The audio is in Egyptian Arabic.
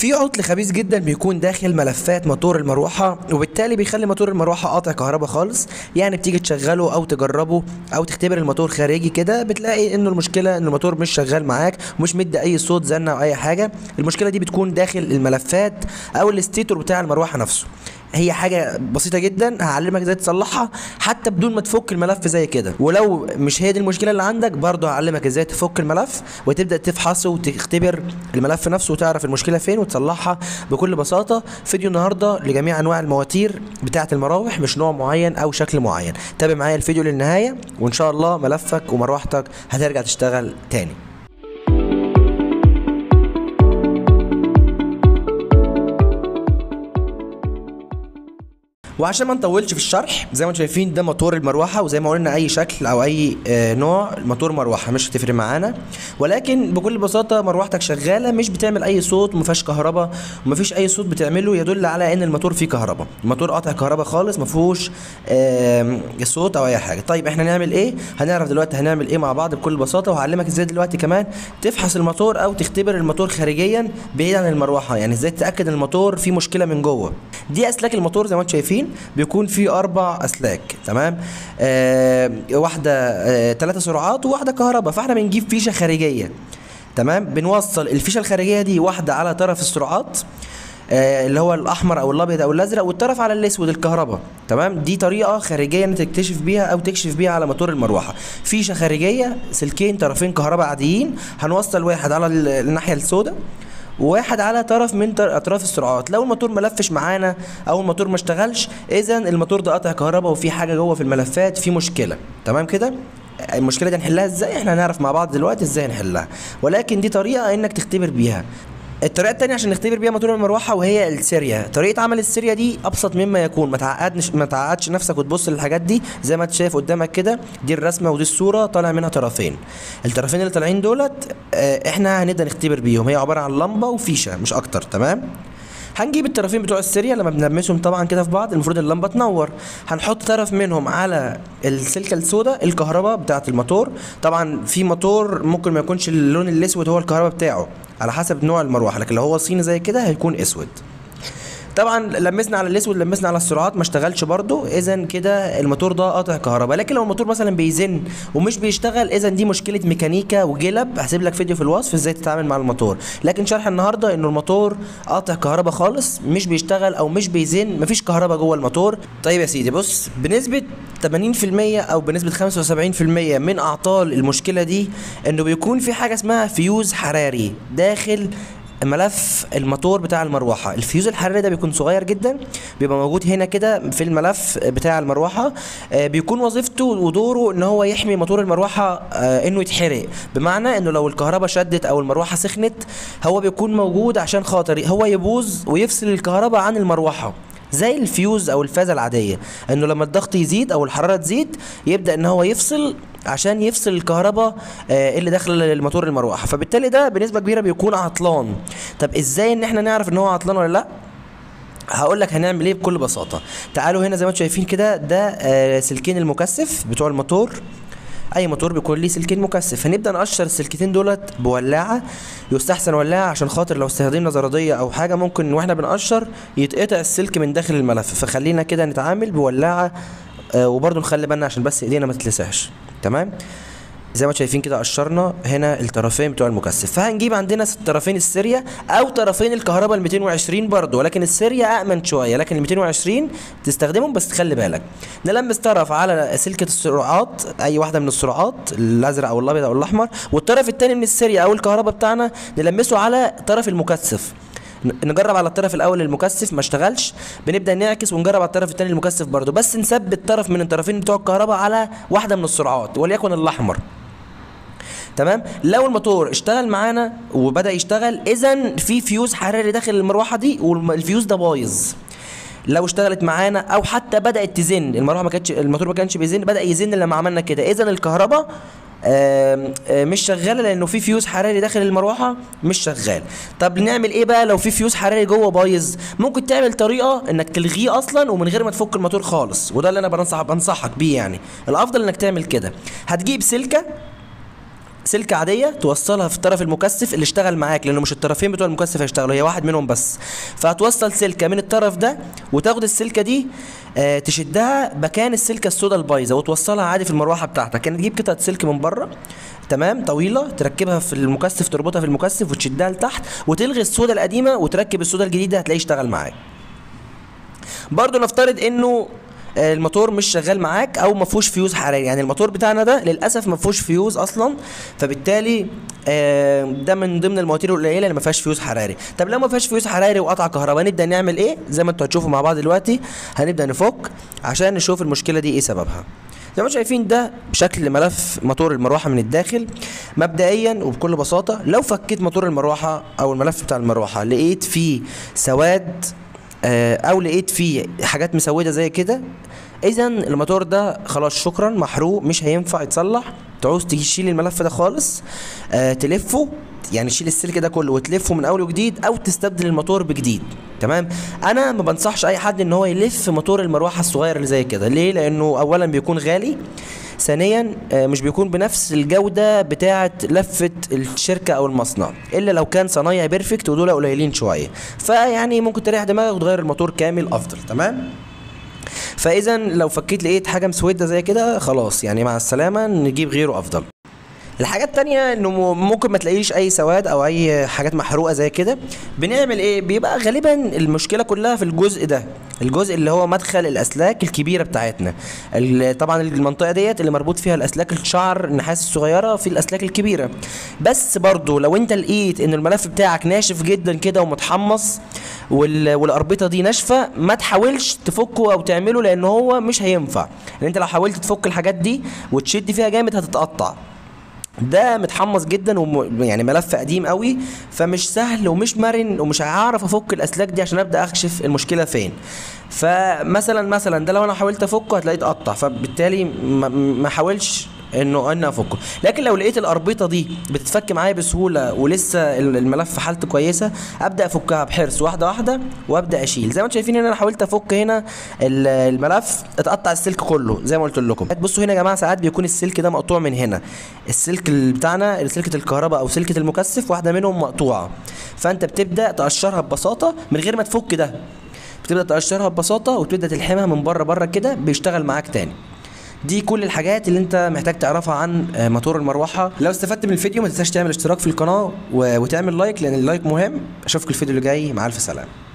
في عطل خبيث جدا بيكون داخل ملفات موتور المروحه وبالتالي بيخلي موتور المروحه قاطع كهرباء خالص يعني بتيجي تشغله او تجربه او تختبر الموتور خارجي كده بتلاقي انه المشكله ان الموتور مش شغال معاك ومش مدي اي صوت زنه او اي حاجه المشكله دي بتكون داخل الملفات او الاستيتور بتاع المروحه نفسه هي حاجه بسيطه جدا هعلمك ازاي تصلحها حتى بدون ما تفك الملف زي كده ولو مش هي دي المشكله اللي عندك برضه هعلمك ازاي تفك الملف وتبدا تفحصه وتختبر الملف نفسه وتعرف المشكله فين وتصلحها بكل بساطه فيديو النهارده لجميع انواع المواتير بتاعه المراوح مش نوع معين او شكل معين تابع معايا الفيديو للنهايه وان شاء الله ملفك ومروحتك هترجع تشتغل تاني وعشان ما نطولش في الشرح زي ما انتم شايفين ده موتور المروحه وزي ما قلنا اي شكل او اي آه نوع موتور مروحه مش هتفرق معانا ولكن بكل بساطه مروحتك شغاله مش بتعمل اي صوت وما فيهاش كهرباء وما فيش اي صوت بتعمله يدل على ان الموتور فيه كهرباء الموتور قاطع كهرباء خالص ما فيهوش آه صوت او اي حاجه طيب احنا نعمل ايه هنعرف دلوقتي هنعمل ايه مع بعض بكل بساطه وهعلمك ازاي دلوقتي كمان تفحص الموتور او تختبر الموتور خارجيا بعيد عن المروحه يعني ازاي تتاكد ان الموتور فيه مشكله من جوه دي اسلاك الموتور زي ما انتم شايفين بيكون في اربع اسلاك تمام آه واحده آه ثلاثه سرعات وواحده كهرباء فاحنا بنجيب فيشه خارجيه تمام بنوصل الفيشه الخارجيه دي واحده على طرف السرعات آه اللي هو الاحمر او الابيض او الازرق والطرف على الاسود الكهرباء تمام دي طريقه خارجيه انت تكتشف بيها او تكشف بيها على موتور المروحه فيشه خارجيه سلكين طرفين كهرباء عاديين هنوصل واحد على الناحيه السوداء وواحد على طرف من اطراف السرعات لو الموتور ملفش معانا او الموتور ما اشتغلش اذا الموتور ده قطع كهرباء وفي حاجه جوه في الملفات في مشكله تمام كده المشكله دي هنحلها ازاي احنا هنعرف مع بعض دلوقتي ازاي نحلها ولكن دي طريقه انك تختبر بيها الطريقه الثانيه عشان نختبر بيها موتور المروحه وهي السيريا طريقه عمل السيريا دي ابسط مما يكون ما تعقدش ما تعقدش نفسك وتبص للحاجات دي زي ما انت شايف قدامك كده دي الرسمه ودي الصوره طالع منها طرفين الطرفين اللي طالعين دولت اه احنا هنبدا نختبر بيهم هي عباره عن لمبه وفيشه مش اكتر تمام هنجيب الطرفين بتوع السيريا لما بنلمسهم طبعا كده في بعض المفروض اللمبه تنور هنحط طرف منهم على السلكه السوداء الكهرباء بتاعه الموتور طبعا في موتور ممكن ما يكونش اللون الاسود هو الكهرباء بتاعه على حسب نوع المروحه لكن لو هو صيني زي كده هيكون اسود طبعا لمسنا على الاسود لمسنا على السرعات ما اشتغلش برده اذا كده الموتور ده قاطع كهرباء لكن لو الموتور مثلا بيزن ومش بيشتغل اذا دي مشكله ميكانيكا وجلب هسيب لك فيديو في الوصف ازاي تتعامل مع الموتور لكن شرح النهارده انه الموتور قاطع كهرباء خالص مش بيشتغل او مش بيزن مفيش كهرباء جوه الموتور طيب يا سيدي بص بنسبه 80% او بنسبه 75% من اعطال المشكله دي انه بيكون في حاجه اسمها فيوز حراري داخل ملف الموتور بتاع المروحه الفيوز الحراري ده بيكون صغير جدا بيبقى موجود هنا كده في الملف بتاع المروحه آه بيكون وظيفته ودوره ان هو يحمي موتور المروحه آه انه يتحرق بمعنى انه لو الكهرباء شدت او المروحه سخنت هو بيكون موجود عشان خاطر هو يبوظ ويفصل الكهرباء عن المروحه زي الفيوز او الفازه العاديه انه لما الضغط يزيد او الحراره تزيد يبدا ان هو يفصل عشان يفصل الكهرباء آه اللي داخل الموتور المروحه فبالتالي ده بنسبه كبيره بيكون عطلان طب ازاي ان احنا نعرف ان هو عطلان ولا لا هقول لك هنعمل ايه بكل بساطه تعالوا هنا زي ما انتم شايفين كده ده آه سلكين المكثف بتوع الموتور اي موتور بيكون ليه سلكين مكثف هنبدا نقشر السلكتين دولت بولاعه يستحسن ولاعه عشان خاطر لو استخدمنا زراديه او حاجه ممكن واحنا بنقشر يتقطع السلك من داخل الملف فخلينا كده نتعامل بولاعه آه وبرده نخلي بالنا عشان بس ايدينا ما تتلسعش تمام زي ما شايفين كده قشرنا هنا الطرفين بتوع المكثف فهنجيب عندنا طرفين السيريا او طرفين الكهرباء ال 220 برضه ولكن السيريا امن شويه لكن ال 220 تستخدمهم بس تخلي بالك نلمس طرف على سلكه السرعات اي واحده من السرعات الازرق او الابيض او الاحمر والطرف الثاني من السيريا او الكهرباء بتاعنا نلمسه على طرف المكثف نجرب على الطرف الاول المكثف ما اشتغلش بنبدا نعكس ونجرب على الطرف الثاني المكثف برضه بس نثبت طرف من الطرفين بتوع الكهرباء على واحده من السرعات وليكن الاحمر تمام لو الموتور اشتغل معانا وبدا يشتغل اذا في فيوز حراري داخل المروحه دي والفيوز ده بايظ لو اشتغلت معانا او حتى بدات تزن المروحه ما كانتش الموتور ما كانش بيزن بدا يزن لما عملنا كده اذا الكهرباء آم، آم، مش شغاله لانه في فيوز حراري داخل المروحه مش شغال طب نعمل ايه بقى لو في فيوز حراري جوه بايظ ممكن تعمل طريقه انك تلغيه اصلا ومن غير ما تفك الموتور خالص وده اللي انا بنصح بنصحك بيه يعني الافضل انك تعمل كده هتجيب سلكه سلكة عادية توصلها في الطرف المكثف اللي اشتغل معاك لانه مش الطرفين بتوع المكثف هيشتغلوا هي واحد منهم بس فهتوصل سلكة من الطرف ده وتاخد السلكة دي آه تشدها مكان السلكة السوداء البايظة وتوصلها عادي في المروحة بتاعتك يعني تجيب قطعة سلك من بره تمام طويلة تركبها في المكثف تربطها في المكثف وتشدها لتحت وتلغي السوداء القديمة وتركب السوداء الجديدة هتلاقيه اشتغل معاك برضو نفترض انه آه، الموتور مش شغال معاك او ما فيهوش فيوز حراري يعني الموتور بتاعنا ده للاسف ما فيهوش فيوز اصلا فبالتالي آه، ده من ضمن المواتير القليله اللي ما فيهاش فيوز حراري طب لو ما فيهاش فيوز حراري وقطع كهرباء نبدا نعمل ايه زي ما انتوا هتشوفوا مع بعض دلوقتي هنبدا نفك عشان نشوف المشكله دي ايه سببها زي ما انتم شايفين ده بشكل ملف موتور المروحه من الداخل مبدئيا وبكل بساطه لو فكيت موتور المروحه او الملف بتاع المروحه لقيت فيه سواد آه، او لقيت فيه حاجات مسوده زي كده اذا الموتور ده خلاص شكرا محروق مش هينفع يتصلح تعوز تشيل الملف ده خالص آه تلفه يعني تشيل السلك ده كله وتلفه من اول وجديد او تستبدل الموتور بجديد تمام انا ما بنصحش اي حد ان هو يلف موتور المروحه الصغير اللي زي كده ليه لانه اولا بيكون غالي ثانيا آه، مش بيكون بنفس الجودة بتاعة لفة الشركة أو المصنع إلا لو كان صنايع بيرفكت ودول قليلين شوية فيعني ممكن تريح دماغك وتغير الموتور كامل أفضل تمام فإذا لو فكيت لقيت حاجة مسودة زي كده خلاص يعني مع السلامة نجيب غيره أفضل الحاجة التانية انه م- ممكن ما تلاقيش اي سواد او اي حاجات محروقة زي كده بنعمل ايه بيبقى غالبا المشكلة كلها في الجزء ده الجزء اللي هو مدخل الاسلاك الكبيرة بتاعتنا ال- طبعا المنطقة ديت اللي مربوط فيها الاسلاك الشعر النحاس الصغيرة في الاسلاك الكبيرة بس برضو لو انت لقيت ان الملف بتاعك ناشف جدا كده ومتحمص وال... والاربطه دي ناشفه ما تحاولش تفكه او تعمله لان هو مش هينفع لان انت لو حاولت تفك الحاجات دي وتشد فيها جامد هتتقطع ده متحمص جدا وم... يعني ملف قديم قوي فمش سهل ومش مرن ومش هعرف افك الاسلاك دي عشان ابدا اكشف المشكله فين فمثلا مثلا ده لو انا حاولت افكه هتلاقيه اتقطع فبالتالي ما, ما حاولش انه انا افكه لكن لو لقيت الاربطه دي بتتفك معايا بسهوله ولسه ال- الملف حالته كويسه ابدا افكها بحرص واحده واحده وابدا اشيل زي ما انتم شايفين ان انا حاولت افك هنا ال- الملف اتقطع السلك كله زي ما قلت لكم بصوا هنا يا جماعه ساعات بيكون السلك ده مقطوع من هنا السلك اللي بتاعنا سلكه الكهرباء او سلكه المكثف واحده منهم مقطوعه فانت بتبدا تقشرها ببساطه من غير ما تفك ده بتبدا تقشرها ببساطه وتبدا تلحمها من بره بره كده بيشتغل معاك تاني دي كل الحاجات اللي انت محتاج تعرفها عن آه، موتور المروحه لو استفدت من الفيديو ما تنساش تعمل اشتراك في القناه و- وتعمل لايك لان اللايك مهم اشوفك الفيديو اللي جاي مع الف سلامه